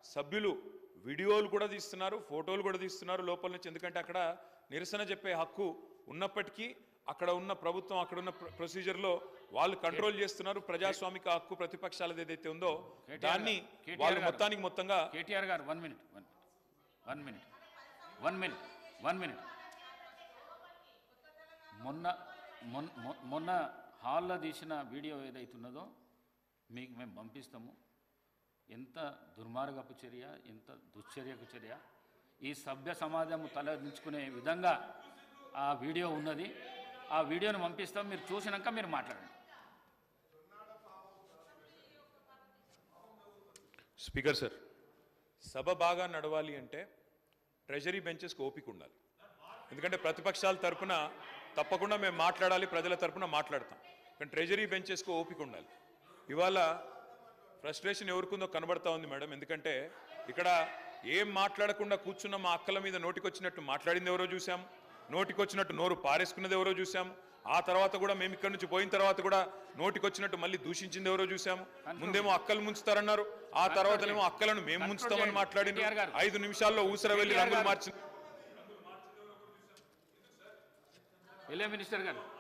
సభ్యులు వీడియోలు కూడా తీస్తున్నారు ఫోటోలు కూడా తీస్తున్నారు లోపల నుంచి ఎందుకంటే అక్కడ నిరసన చెప్పే హక్కు ఉన్నప్పటికీ అక్కడ ఉన్న ప్రభుత్వం అక్కడ ఉన్న ప్ర- ప్రొసీజర్లో వాళ్ళు కంట్రోల్ చేస్తున్నారు ప్రజాస్వామిక హక్కు ప్రతిపక్షాలది ఏదైతే ఉందో కేటీఆర్ దాన్ని గారు, కేటీఆర్ వాళ్ళు గారు. మొత్తానికి మొత్తంగా కేటీఆర్ గారు one minute one one minute one minute one minute మొన్న మొన్న మొ- మొన్న హాల్లో తీసిన వీడియో ఏదైతున్నదో మీకు మేము పంపిస్తాము ఎంత దుర్మార్గపు చర్య ఎంత దుశ్చర్యకు చర్య ఈ సభ్య సమాజం తలదించుకునే విధంగా ఆ వీడియో ఉన్నది ఆ వీడియోని పంపిస్తాం మీరు చూసినాక మీరు మాట్లాడండి స్పీకర్ సార్ సభ బాగా నడవాలి అంటే ట్రెజరీ బెంచెస్కి ఓపిక ఉండాలి ఎందుకంటే ప్రతిపక్షాల తరపున తప్పకుండా మేము మాట్లాడాలి ప్రజల తరపున మాట్లాడతాం కానీ ట్రెజరీ బెంచెస్కి ఓపిక ఉండాలి ఇవాళ ఫ్రస్ట్రేషన్ ఎవరికుందో కనబడతా ఉంది మేడం ఎందుకంటే ఇక్కడ ఏం మాట్లాడకుండా కూర్చున్న మా అక్కల మీద నోటికొచ్చినట్టు మాట్లాడింది ఎవరో చూసాం నోటికొచ్చినట్టు నోరు పారేసుకున్నది ఎవరో చూసాం ఆ తర్వాత కూడా మేము ఇక్కడ నుంచి పోయిన తర్వాత కూడా నోటికొచ్చినట్టు మళ్ళీ దూషించింది ఎవరో చూసాం ముందేమో అక్కలు ముంచుతారన్నారు ఆ తర్వాతనేమో అక్కలను మేము ముంచుతామని మాట్లాడింది కేటీఆర్ గారు. ఐదు నిమిషాల్లో ఊసర వెళ్ళి కేటీఆర్ రంగులు గారు. మార్చి వెళ్ళే మినిస్టర్ గారు